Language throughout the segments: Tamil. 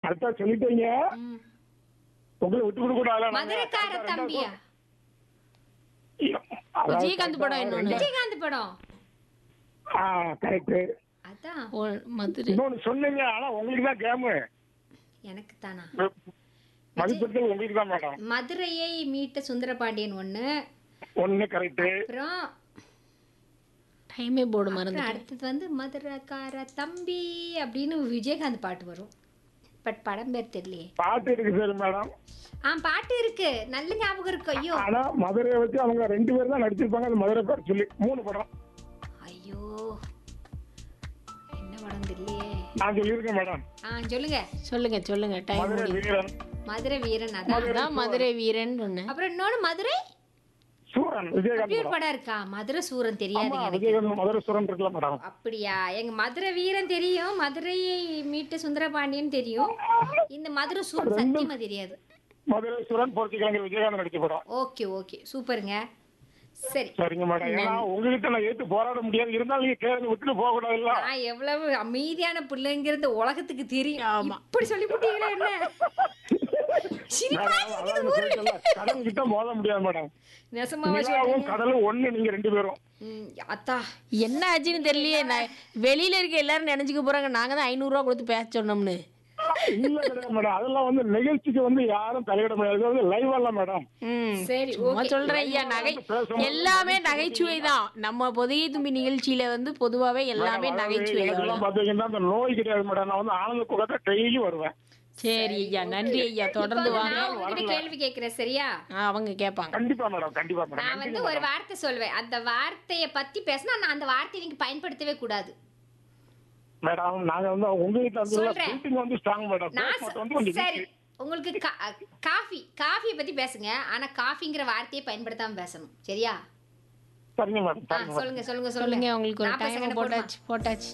கரெக்டா சொல்லிட்டீங்க ம். உங்களை விட்டு கொடுக்க கூடாது மதுரைக்கார தம்பியா விஜயகாந்த் படம் இன்னொன்னு விஜயகாந்த் படம் ஆ கரெக்ட் அதான் ஓ, மதுரை இன்னொன்னு சொன்னீங்க ஆனா உங்களுக்கு தான் கேமு எனக்கு தானா மதிப்பெடுத்தது உங்களுக்கு தான் மேடம் மதுரையை மீட்ட சுந்தரபாண்டியன் ஒண்ணு ஒண்ணு கரெக்ட் அப்புறம் டைமே போர்டு அப்புறம் மறந்து அடுத்தது வந்து மதுரைக்கார தம்பி அப்படின்னு விஜயகாந்த் பாட்டு வரும் பட் படம் பேர் தெரியலையே பாட்டு இருக்கு சரி மேடம் ஆ பாட்டு இருக்கு நல்ல ஞாபகம் இருக்கு ஐயோ ஆனா மதுரையை வச்சு அவங்க ரெண்டு பேர் தான் நடிச்சிருப்பாங்க அந்த மதுரை பேர் சொல்லி மூணு படம் ஐயோ என்ன படம் தெரியலையே நான் சொல்லியிருக்கேன் மேடம் ஆ சொல்லுங்க சொல்லுங்க சொல்லுங்க டைம் மதுரை வீரன் மதுரை வீரன் அதான் அதான் மதுரை வீரன் ஒண்ணு அப்புறம் இன்னொன்னு மதுரை சூரன் விஜயகாந்த் அப்படி ஒரு படம் படம் இருக்கா மதுரை சூரன் ஆமா தெரியாதுங்க எனக்கு விஜயகாந்த் மதுரை சூரன் இருக்குல்ல மேடம் அப்படியா எங்க மதுரை வீரன் தெரியும் மதுரையை மீட்ட சுந்தரபாண்டியன் தெரியும் இந்த மதுரை சூரன் சத்தியமா தெரியாது மதுரை சூரன் போர்ச்சுகலங்க விஜயகாந்த் நடிச்ச படம் ஓகே ஓகே சூப்பருங்க சரி சரிங்க மேடம் ஏன்னா உங்ககிட்ட நான் ஏத்து போராட முடியாது இருந்தாலும் நீங்க கேள்வி விட்டுட்டு போக கூடாதுல்ல நான் எவ்வளவு அமைதியான பிள்ளைங்கிறது உலகத்துக்கு தெரியும் ஆமா. இப்படி சொல்லி போட்டீங்களா என்ன சிரிப்பா மேடம், இருக்குது அதான் சொல்லிட்டேன்ல, கடல் கிட்ட மோத முடியாது மேடம் நெசமாவா நிலாவும் சொல்றீங்க கடலும் ஒண்ணு நீங்க ரெண்டு பேரும் ம், அத்தா என்ன ஆச்சுன்னு தெரியலையே நான் வெளியில இருக்க எல்லாரும் நினைச்சுக்க போறாங்க நாங்க தான் ஐநூறு ரூபா கொடுத்து பேச சொன்னோம்னு இல்ல கிடையாது மேடம் அதெல்லாம் வந்து நிகழ்ச்சிக்கு வந்து யாரும் தலையிட முடியாது இது வந்து லைவ் அல்ல மேடம் ம். சரி சும்மா ஓகே சொல்றேன் ஐயா நகை எல்லாமே நகைச்சுவை தான் நம்ம புதைய தும்பி நிகழ்ச்சியில வந்து பொதுவாவே எல்லாமே நகைச்சுவை தான் எனக்கெல்லாம் பாத்தீங்கன்னா அந்த நோய் கிடையாது மேடம் நான் வந்து ஆனந்த குகத்தை டெய்லி வருவேன் சரி ஐயா நன்றி ஐயா தொடர்ந்து வாங்க நான் உங்ககிட்ட கேள்வி கேட்கிறேன் சரியா ஆ, அவங்க கேட்பாங்க கண்டிப்பா மேடம் கண்டிப்பா மேடம் நான் வந்து ஒரு வார்த்தை சொல்வேன் அந்த வார்த்தைய பத்தி பேசினா நான் அந்த வார்த்தையை நீங்க பயன்படுத்தவே கூடாது மேடம் நாங்க வந்து உங்ககிட்ட வந்து சொல்றேன். மீட்டிங் வந்து ஸ்ட்ராங் மேடம் நான் பேசுறது சொ- வந்து கொஞ்சம் சரி weak. உங்களுக்கு கா- காஃபி காஃபியை பத்தி பேசுங்க ஆனா காஃபிங்கிற வார்த்தையை பயன்படுத்தாம பேசணும் சரியா சரிங்க மேடம் ஆ, சரிங்க மேடம் சொல்லுங்க சொல்லுங்க சொல்லுங்க சொல்லுங்க உங்களுக்கு ஒரு 40 டைம் second போடுமா? போட்டாச்சு போட்டாச்சு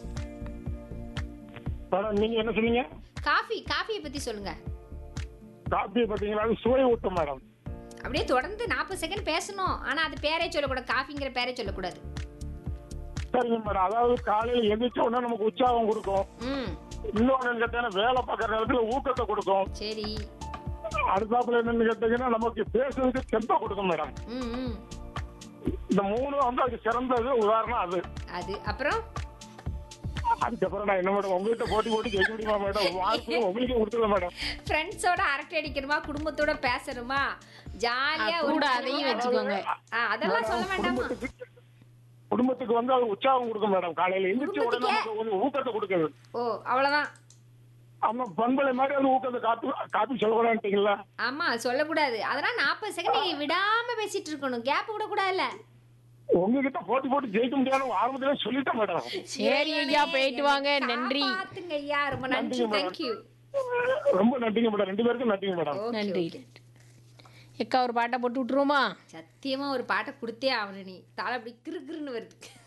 மேடம் நீங்க என்ன சொன்னீங்க காஃபி காஃபியை பத்தி சொல்லுங்க காப்பியை பாத்தீங்களா அது சுவை ஊட்டும் மேடம் அப்படியே தொடர்ந்து நாற்பது செகண்ட் பேசணும் ஆனா அது பேரே சொல்லக்கூடாது காஃபிங்கிற பேரே சொல்லக்கூடாது சரிங்க மேடம் அதாவது காலையில எந்திரிச்ச உடனே நமக்கு உற்சாகம் கொடுக்கும் ம் இன்னொன்னு கேட்டீங்கன்னா வேலை பார்க்கற நேரத்துல ஊக்கத்தை கொடுக்கும் சரி அடுத்தாப்புல என்னன்னு கேட்டீங்கன்னா நமக்கு பேசுறதுக்கு தெம்ப கொடுக்கும் மேடம் ம் ம் இந்த மூணு வந்து அதுக்கு சிறந்தது உதாரணம் அது அது அப்புறம் அதுக்கப்புறம் நான் என்ன மேடம் உங்ககிட்ட போட்டி போட்டு ஜெயிக்க முடியுமா மேடம் வாய்ப்பு உங்களுக்கே கொடுத்துருவேன் மேடம் ஃப்ரெண்ட்ஸோட அரட்டை அடிக்கணுமா குடும்பத்தோட பேசணுமா ஜாலியா ஒரு கூட அதையும் வச்சுக்கோங்க ஆ, அதெல்லாம் சொல்ல வேண்டாமா குடும்பத்துக்கு குடும்பத்துக்கு வந்து அது உற்சாகம் கொடுக்கும் மேடம் காலையில எந்திரிச்ச உடனே நமக்கு கொஞ்சம் ஊக்கத்தை கொடுக்குது ஓ அவ்வளவுதான் ஆமா பண்பலை மாதிரி அது ஊக்கத்தை காப்பி காப்பி சொல்லக்கூடாதுட்டீங்களா ஆமா சொல்லக்கூடாது அதெல்லாம் நாற்பது செகண்ட் நீங்க விடாம பேசிட்டு இருக்கணும் கேப் விடக்கூடாதுல்ல உங்ககிட்ட போட்டி போட்டு ஜெயிக்க முடியாது ஆரம்பத்திலே சொல்லிட்டேன் மேடம் சரி ஐயா போயிட்டு வாங்க நன்றி பாத்துங்க ஐயா ரொம்ப நன்றி நன்றிங்க மேடம். தேங்க்யூ ரொம்ப நன்றிங்க மேடம் ரெண்டு பேருக்கும் நன்றிங்க மேடம் நன்றி எக்கா ஒரு பாட்டை போட்டு விட்டுருவோமா சத்தியமா ஒரு பாட்டை கொடுத்தே ஆகணும் நீ தலை அப்படி கிறு கிறுன்னு வருது